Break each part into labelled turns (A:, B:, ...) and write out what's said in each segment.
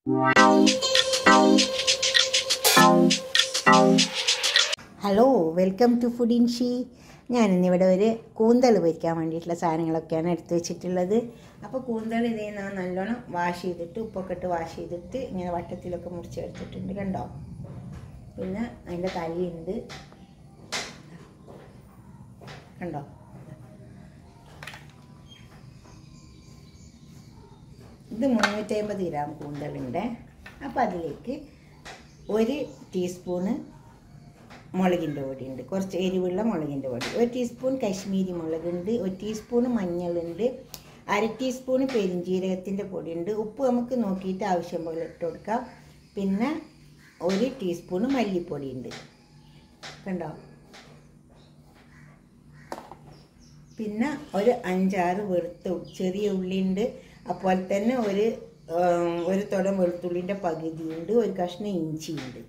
A: Hello welcome to food in she ഞാനിന്നിവിടെ ഒരു കൂന്തൽ പൊരിക്കാൻ വേണ്ടിയിട്ടുള്ള സാധനങ്ങളൊക്കെയാണ് എടുത്തു വെച്ചിട്ടുള്ളത് അപ്പോൾ കൂന്തൽ ഇതേ ഞാൻ നല്ലോണം വാഷ് ചെയ്തിട്ട് ഉപ്പൊക്കെ ഇട്ട് വാഷ് ചെയ്തിട്ട് ഇങ്ങനെ വട്ടത്തിലൊക്കെ മുറിച്ചെടുത്തിട്ടുണ്ട് കണ്ടോ പിന്നെ അതിൻ്റെ തലയുണ്ട് കണ്ടോ ഇത് മുന്നൂറ്റി അമ്പത് ഗ്രാം കൂന്തലുണ്ട് അപ്പോൾ അതിലേക്ക് ഒരു ടീസ്പൂണ് മുളകിൻ്റെ പൊടിയുണ്ട് കുറച്ച് എരിവുള്ള മുളകിൻ്റെ പൊടി ഒരു ടീസ്പൂൺ കശ്മീരി മുളകുണ്ട് ഒരു ടീസ്പൂൺ മഞ്ഞളുണ്ട് അര ടീസ്പൂൺ പെരിഞ്ജീരകത്തിൻ്റെ പൊടിയുണ്ട് ഉപ്പ് നമുക്ക് നോക്കിയിട്ട് ആവശ്യം പോലെ ഇട്ട് കൊടുക്കാം പിന്നെ ഒരു ടീസ്പൂൺ മല്ലിപ്പൊടിയുണ്ട് കണ്ടോ പിന്നെ ഒരു അഞ്ചാറ് വെളുത്ത ഉ- ചെറിയ ഉള്ളിയുണ്ട് അതുപോലെ തന്നെ ഒരു ആം, ഒരു തുടം വെളുത്തുള്ളിൻ്റെ പകുതിയുണ്ട് ഒരു കഷ്ണം ഇഞ്ചിയുണ്ട്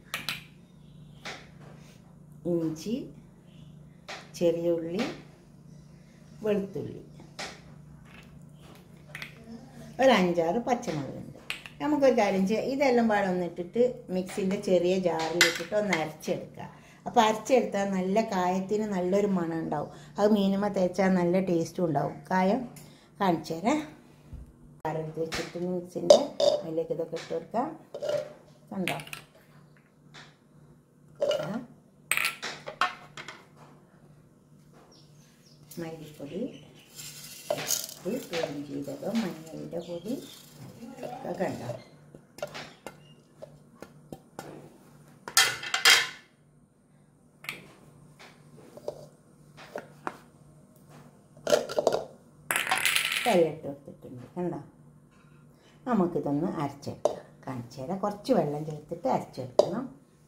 A: ഇഞ്ചി ചെറിയ ഉള്ളി വെളുത്തുള്ളി ഒരു അഞ്ചാറ് പച്ചമുളകുണ്ട് നമുക്കൊരു കാര്യം ചെയ്യാം ഇതെല്ലാം പാടെ ഒന്നിട്ടിട്ട് മിക്സിൻ്റെ ചെറിയ ജാറിലിട്ടിട്ട് ഒന്ന് അരച്ചെടുക്കുക അപ്പോൾ അരച്ചെടുത്താൽ നല്ല കായത്തിന് നല്ലൊരു മണം ഉണ്ടാവും അത് മീനുമ തേച്ചാൽ നല്ല ടേസ്റ്റും ഉണ്ടാവും കായം കാണിച്ചു തരാം ജാറെടുത്ത് വെച്ചിട്ട് മിക്സിൻ്റെ അതിലേക്ക് ഇതൊക്കെ ഇട്ട് കൊടുക്കാം കണ്ടോ ആ. മല്ലിപ്പൊടി ഉപ്പ് പെരുംജീരകം മഞ്ഞളിൻ്റെ പൊടി ഒക്കെ കണ്ടോ വെള്ളിട്ട് കൊടുത്തിട്ടുണ്ട് കണ്ടോ നമുക്കിതൊന്ന് അരച്ചെടുക്കാം കാണിച്ചു തരാം കുറച്ച് വെള്ളം ചേർത്തിട്ട് അരച്ചെടുക്കണം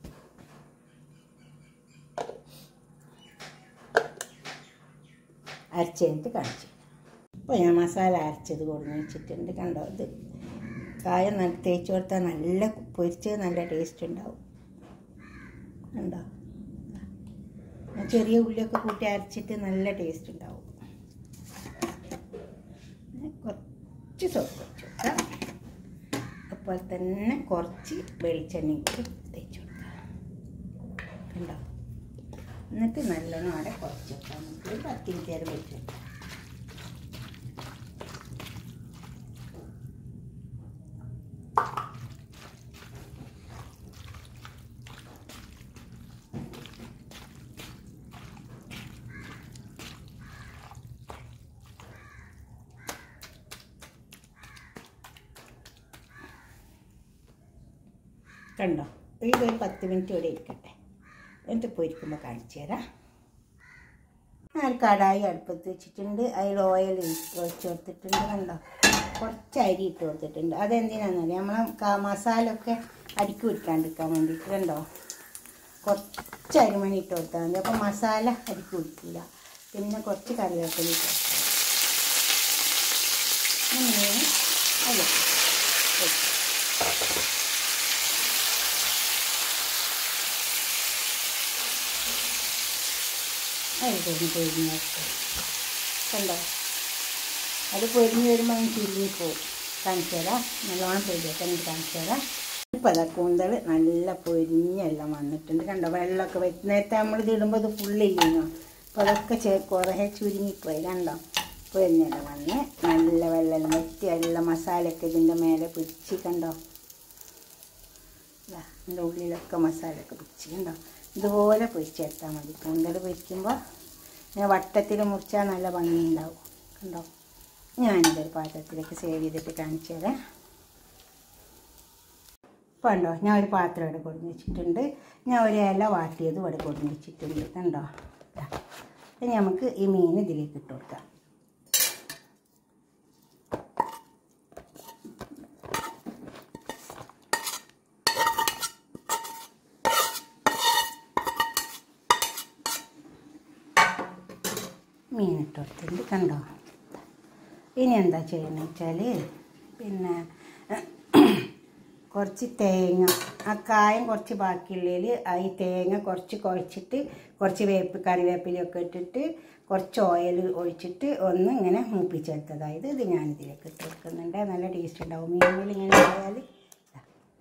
A: അരച്ച് കഴിഞ്ഞിട്ട് കാണിച്ചു ഇപ്പോൾ ഞാൻ മസാല അരച്ചത് കൊടുന്ന് വെച്ചിട്ടുണ്ട് കണ്ടോ ഇത് കായം നല്ല തേച്ച് കൊടുത്താൽ നല്ല പൊരിച്ചത് നല്ല ടേസ്റ്റ് ഉണ്ടാവും കണ്ടോ ഞാൻ ചെറിയ ഉള്ളിയൊക്കെ കൂട്ടി അരച്ചിട്ട് നല്ല ടേസ്റ്റ് ഉണ്ടാവും പിന്നെ കുറച്ച് സോപ്പ് വെച്ച് കൊടുക്കാം അപ്പോൾ തന്നെ കുറച്ച് വെളിച്ചെണ്ണ കൂടി തേച്ച് കൊടുക്കാം കണ്ടോ എന്നിട്ട് നല്ലോണം അവിടെ കുറച്ച് വെക്കാം നമുക്ക് ഒരു പത്ത് മിനിറ്റ് നേരം വെച്ച് വെക്കാം കണ്ടോ ഇതൊരു പത്ത് മിനിറ്റ് ഇവിടെ ഇരിക്കട്ടെ എന്നിട്ട് പൊരിക്കുമ്പോൾ കാണിച്ചു തരാം ഞാൻ കടായി അടുപ്പത്ത് വെച്ചിട്ടുണ്ട് അതിൽ ഓയിൽ ഒഴിച്ച് കൊടുത്തിട്ടുണ്ട് കണ്ടോ കുറച്ച് അരി ഇട്ട് കൊടുത്തിട്ടുണ്ട് അതെന്തിനാണെന്നറിയാം നമ്മളെ ക- മസാല ഒക്കെ അടിക്ക് പിടിക്കാണ്ടിരിക്കാൻ വേണ്ടിയിട്ട് കണ്ടോ കുറച്ച് അരിമണി ഇട്ട് കൊടുത്താൽ മതി അപ്പോൾ മസാല അടിക്ക് പിടിക്കില്ല പിന്നെ കുറച്ച് കറിവേപ്പില ഇട്ട് കൊടുക്കാം ഇങ്ങനെ അതെ അത് പൊരിഞ്ഞ് പൊരിഞ്ഞ് കണ്ടോ അത് പൊരിഞ്ഞ് വരുമ്പോൾ അങ്ങ് ചുരുങ്ങി പോകും കാണിച്ചു തരാം നല്ലോണം പൊരിയൊക്കെ എനിക്ക് കാണിച്ചു തരാം ഇപ്പം അതാ കൂന്തൽ നല്ല പൊരിഞ്ഞെല്ലാം വന്നിട്ടുണ്ട് കണ്ടോ വെള്ളമൊക്കെ വെച്ച് നേരത്തെ നമ്മളിത് ഇടുമ്പോൾ ഇത് ഫുള്ളില്ലല്ലോ അപ്പോൾ അതൊക്കെ ചെ കുറേ ചുരുങ്ങിപ്പോയി കണ്ടോ പൊരിഞ്ഞെല്ലാം വന്ന് നല്ല വെള്ളം വെറ്റി എല്ലാം മസാലയൊക്കെ ഇതിൻ്റെ മേലെ പിടിച്ച് കണ്ടോ ദാ, ഇതിൻ്റെ ഉള്ളിലൊക്കെ മസാലയൊക്കെ പിടിച്ച് കണ്ടോ ഇതുപോലെ പൊരിച്ചെടുത്താൽ മതി കൂന്തൽ പൊരിക്കുമ്പോൾ ഇങ്ങനെ വട്ടത്തിൽ മുറിച്ചാൽ നല്ല ഭംഗിയുണ്ടാവും കണ്ടോ ഞാനിതൊരു പാത്രത്തിലേക്ക് സേവ് ചെയ്തിട്ട് കാണിച്ചു തരാം ഇപ്പോൾ ഉണ്ടോ ഞാൻ ഒരു പാത്രം ഇവിടെ കൊടുന്ന് വെച്ചിട്ടുണ്ട് ഞാൻ ഒരു ഇല വാട്ടിയത് ഇവിടെ കൊടുന്ന് വെച്ചിട്ടുണ്ട് കണ്ടോ ദാ. ഇനി നമുക്ക് ഈ മീൻ ഇതിലേക്ക് ഇട്ട് കൊടുക്കാം മീൻ ഇട്ട് കൊടുത്തിട്ടുണ്ട് കണ്ടോ ഇനി എന്താ ചെയ്യണമെന്ന് വെച്ചാൽ പിന്നെ കുറച്ച് തേങ്ങ ആ കായം കുറച്ച് ബാക്കിയുള്ളതിൽ ഈ തേങ്ങ കുറച്ച് കുഴച്ചിട്ട് കുറച്ച് വേപ്പ് കറിവേപ്പിലയൊക്കെ ഇട്ടിട്ട് കുറച്ച് ഓയിൽ ഒഴിച്ചിട്ട് ഒന്ന് ഇങ്ങനെ മൂപ്പിച്ചെടുത്തതായത് ഇത് ഞാനിതിലേക്ക് ഇട്ട് കൊടുക്കുന്നുണ്ട് നല്ല ടേസ്റ്റ് ഉണ്ടാവും മീനുകൾ ഇങ്ങനെ ആയാൽ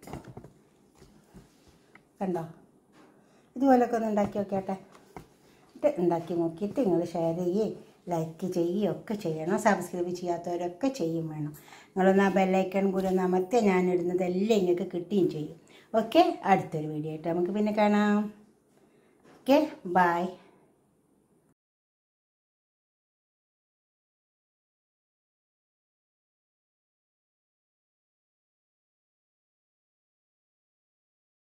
A: കണ്ടോ ഇതുപോലൊക്കെ ഒന്ന് ഉണ്ടാക്കി നോക്കിയാട്ടെ എന്നിട്ട് ഉണ്ടാക്കി നോക്കിയിട്ട് നിങ്ങൾ ഷെയർ ചെയ്യുകയും ലൈക്ക് ചെയ്യുകയും ഒക്കെ ചെയ്യണം സബ്സ്ക്രൈബ് ചെയ്യാത്തവരൊക്കെ ചെയ്യും വേണം നിങ്ങളൊന്ന് ആ ബെല്ലൈക്കൺ കൂടി ഒന്ന് അമർത്തിയാൽ ഞാൻ ഇടുന്നതെല്ലാം നിങ്ങൾക്ക് കിട്ടുകയും ചെയ്യും ഓക്കെ അടുത്തൊരു വീഡിയോ ആയിട്ട് നമുക്ക് പിന്നെ കാണാം ഓക്കെ ബായ്